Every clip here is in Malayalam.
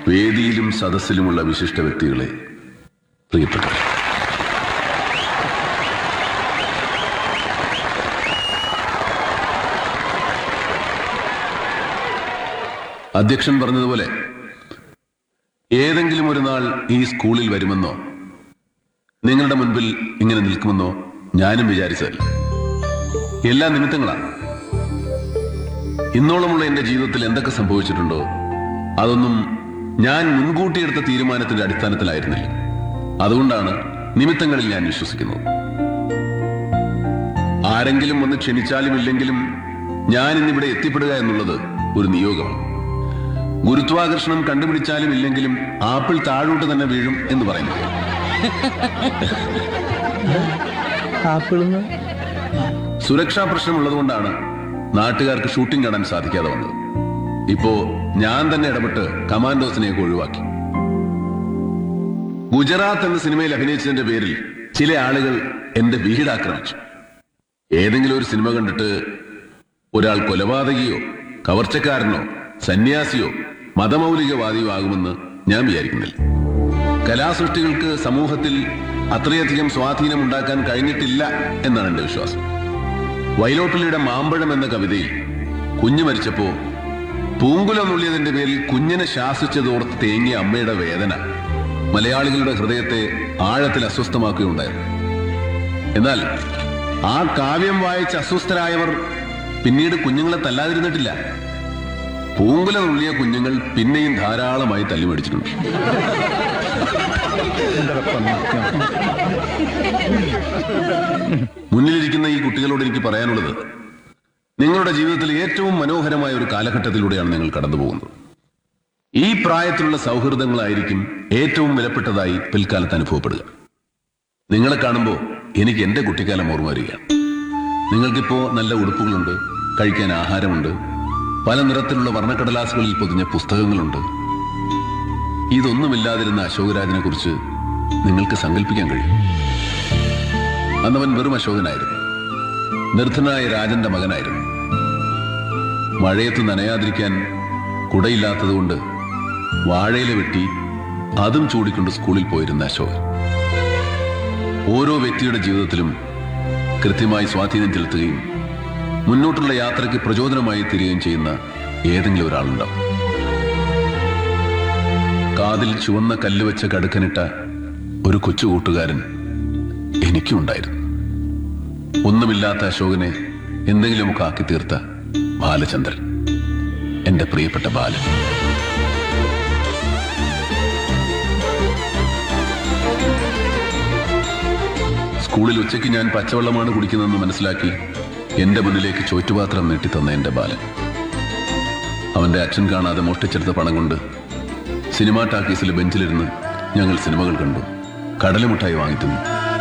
വേദിയിലും സദസ്സിലുമുള്ള വിശിഷ്ട വ്യക്തികളെ പ്രിയപ്പെട്ടവർ അധ്യക്ഷൻ പറഞ്ഞതുപോലെ ഏതെങ്കിലും ഒരു നാൾ ഈ സ്കൂളിൽ വരുമെന്നോ നിങ്ങളുടെ മുൻപിൽ ഇങ്ങനെ നിൽക്കുമെന്നോ ഞാനും വിചാരിച്ചതല്ല എല്ലാ നിമിത്തങ്ങളാണ് ഇന്നോളമുള്ള എന്റെ ജീവിതത്തിൽ എന്തൊക്കെ സംഭവിച്ചിട്ടുണ്ടോ അതൊന്നും ഞാൻ മുൻകൂട്ടി എടുത്ത തീരുമാനത്തിന്റെ അടിസ്ഥാനത്തിലായിരുന്നില്ല അതുകൊണ്ടാണ് നിമിത്തങ്ങളിൽ ഞാൻ വിശ്വസിക്കുന്നത് ആരെങ്കിലും വന്ന് ക്ഷണിച്ചാലും ഇല്ലെങ്കിലും ഞാൻ ഇന്നിവിടെ എത്തിപ്പെടുക എന്നുള്ളത് ഒരു നിയോഗമാണ് ഗുരുത്വാകർഷണം കണ്ടുപിടിച്ചാലും ഇല്ലെങ്കിലും ആപ്പിൾ താഴോട്ട് തന്നെ വീഴും എന്ന് പറയുന്നു ആപ്പിളിന്ന് സുരക്ഷാ പ്രശ്നമുള്ളതുകൊണ്ടാണ് നാട്ടുകാർക്ക് ഷൂട്ടിംഗ് കാണാൻ സാധിക്കാതെ വന്നത് ഇപ്പോ ഞാൻ തന്നെ ഇടപെട്ട് കമാൻഡോസിനെയൊക്കെ ഒഴിവാക്കി ഗുജറാത്ത് എന്ന സിനിമയിൽ അഭിനയിച്ചതിന്റെ പേരിൽ ചില ആളുകൾ എന്റെ വീട് ആക്രമിച്ചു ഏതെങ്കിലും ഒരു സിനിമ കണ്ടിട്ട് ഒരാൾ കൊലപാതകിയോ കവർച്ചക്കാരനോ സന്യാസിയോ മതമൗലികവാദിയോ ആകുമെന്ന് ഞാൻ വിചാരിക്കുന്നില്ല കലാസൃഷ്ടികൾക്ക് സമൂഹത്തിൽ അത്രയധികം സ്വാധീനം ഉണ്ടാക്കാൻ കഴിഞ്ഞിട്ടില്ല എന്നാണ് എന്റെ വിശ്വാസം വൈലോപ്പിള്ളിയുടെ മാമ്പഴം എന്ന കവിതയിൽ കുഞ്ഞു മരിച്ചപ്പോ പൂങ്കുലം നുള്ളിയതിന്റെ പേരിൽ കുഞ്ഞിനെ ശാസിച്ചതോർത്ത് തേങ്ങിയ അമ്മയുടെ വേദന മലയാളികളുടെ ഹൃദയത്തെ ആഴത്തിൽ അസ്വസ്ഥമാക്കുകയുണ്ടായിരുന്നു എന്നാൽ ആ കാവ്യം വായിച്ച് അസ്വസ്ഥരായവർ പിന്നീട് കുഞ്ഞുങ്ങളെ തല്ലാതിരുന്നിട്ടില്ല പൂങ്കുലം നുള്ളിയ കുഞ്ഞുങ്ങൾ പിന്നെയും ധാരാളമായി തല്ലിമേടിച്ചിട്ടുണ്ട് മുന്നിലിരിക്കുന്ന ഈ കുട്ടികളോട് എനിക്ക് പറയാനുള്ളത് നിങ്ങളുടെ ജീവിതത്തിൽ ഏറ്റവും മനോഹരമായ ഒരു കാലഘട്ടത്തിലൂടെയാണ് നിങ്ങൾ കടന്നു പോകുന്നത് ഈ പ്രായത്തിലുള്ള സൗഹൃദങ്ങളായിരിക്കും ഏറ്റവും വിലപ്പെട്ടതായി പിൽക്കാലത്ത് അനുഭവപ്പെടുക നിങ്ങളെ കാണുമ്പോൾ എനിക്ക് എന്റെ കുട്ടിക്കാലം ഓർമ്മ വരികയാണ് നിങ്ങൾക്കിപ്പോ നല്ല ഉടുപ്പുകളുണ്ട് കഴിക്കാൻ ആഹാരമുണ്ട് പല നിറത്തിലുള്ള വർണ്ണക്കടലാസുകളിൽ പൊതിഞ്ഞ പുസ്തകങ്ങളുണ്ട് ഇതൊന്നുമില്ലാതിരുന്ന അശോകരാജനെ കുറിച്ച് നിങ്ങൾക്ക് സങ്കല്പിക്കാൻ കഴിയും അന്നവൻ വെറും അശോകനായിരുന്നു നിർദ്ധനായ രാജന്റെ മകനായിരുന്നു മഴയത്ത് നനയാതിരിക്കാൻ കുടയില്ലാത്തതുകൊണ്ട് വാഴയില വെട്ടി അതും ചൂടിക്കൊണ്ട് സ്കൂളിൽ പോയിരുന്ന അശോകൻ ഓരോ വ്യക്തിയുടെ ജീവിതത്തിലും കൃത്യമായി സ്വാധീനം ചെലുത്തുകയും മുന്നോട്ടുള്ള യാത്രയ്ക്ക് പ്രചോദനമായി തീരുകയും ചെയ്യുന്ന ഏതെങ്കിലും ഒരാളുണ്ടാവും കാതിൽ ചുവന്ന കല്ല് വെച്ച കടുക്കനിട്ട ഒരു കൊച്ചു കൂട്ടുകാരൻ എനിക്കും ഉണ്ടായിരുന്നു ഒന്നുമില്ലാത്ത അശോകനെ എന്തെങ്കിലുമൊക്കെ ആക്കി തീർത്ത ബാലചന്ദ്രൻ എന്റെ പ്രിയപ്പെട്ട ബാലൻ സ്കൂളിൽ ഉച്ചയ്ക്ക് ഞാൻ പച്ചവെള്ളമാണ് കുടിക്കുന്നതെന്ന് മനസ്സിലാക്കി എന്റെ മുന്നിലേക്ക് ചോറ്റുപാത്രം നീട്ടിത്തന്ന എന്റെ ബാലൻ അവന്റെ അച്ഛൻ കാണാതെ മോഷ്ടിച്ചെടുത്ത പണം കൊണ്ട് സിനിമാ ടാക്കീസിലെ ബെഞ്ചിലിരുന്ന് ഞങ്ങൾ സിനിമകൾ കണ്ടു കടലമുട്ടായി വാങ്ങിത്തുന്നു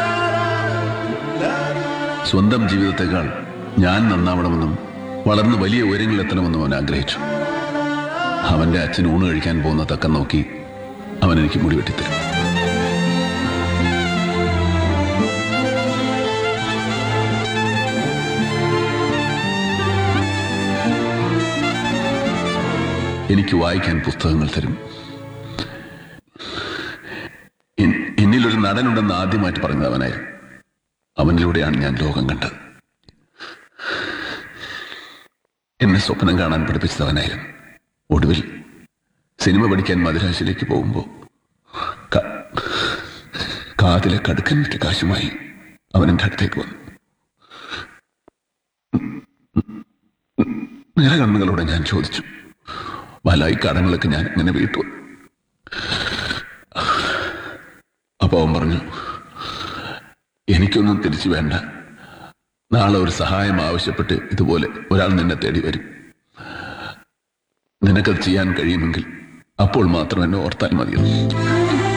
സ്വന്തം ജീവിതത്തെക്കാൾ ഞാൻ നന്നാവണമെന്നും വളർന്ന് വലിയ ഉയരങ്ങളിലെത്തണമെന്നും അവൻ ആഗ്രഹിച്ചു അവന്റെ അച്ഛൻ ഊണ് കഴിക്കാൻ പോകുന്ന തക്കം നോക്കി അവൻ എനിക്ക് മുടി വെട്ടിത്തരും എനിക്ക് വായിക്കാൻ പുസ്തകങ്ങൾ തരും എൻ- എന്നിലൊരു നടനുണ്ടെന്ന് ആദ്യമായിട്ട് പറഞ്ഞത് അവനായിരുന്നു അവനിലൂടെയാണ് ഞാൻ ലോകം കണ്ടത് എന്നെ സ്വപ്നം കാണാൻ പഠിപ്പിച്ചത് അവനായിരുന്നു ഒടുവിൽ സിനിമ പഠിക്കാൻ മദുരാശിയിലേക്ക് പോകുമ്പോൾ ക- കാതിലെ കടുക്കൻ വിറ്റ കാശുമായി അവൻ എൻ്റെ അടുത്തേക്ക് വന്നു നിറകണ്ണുകളോടെ ഞാൻ ചോദിച്ചു വലായി കടങ്ങളൊക്കെ ഞാൻ ഇങ്ങനെ വീട്ടു അപ്പൊ അവൻ പറഞ്ഞു എനിക്കൊന്നും തിരിച്ചു വേണ്ട നാളെ ഒരു സഹായം ആവശ്യപ്പെട്ട് ഇതുപോലെ ഒരാൾ നിന്നെ തേടി വരും നിനക്കത് ചെയ്യാൻ കഴിയുമെങ്കിൽ അപ്പോൾ മാത്രം എന്നെ ഓർത്താൽ മതിയെന്ന്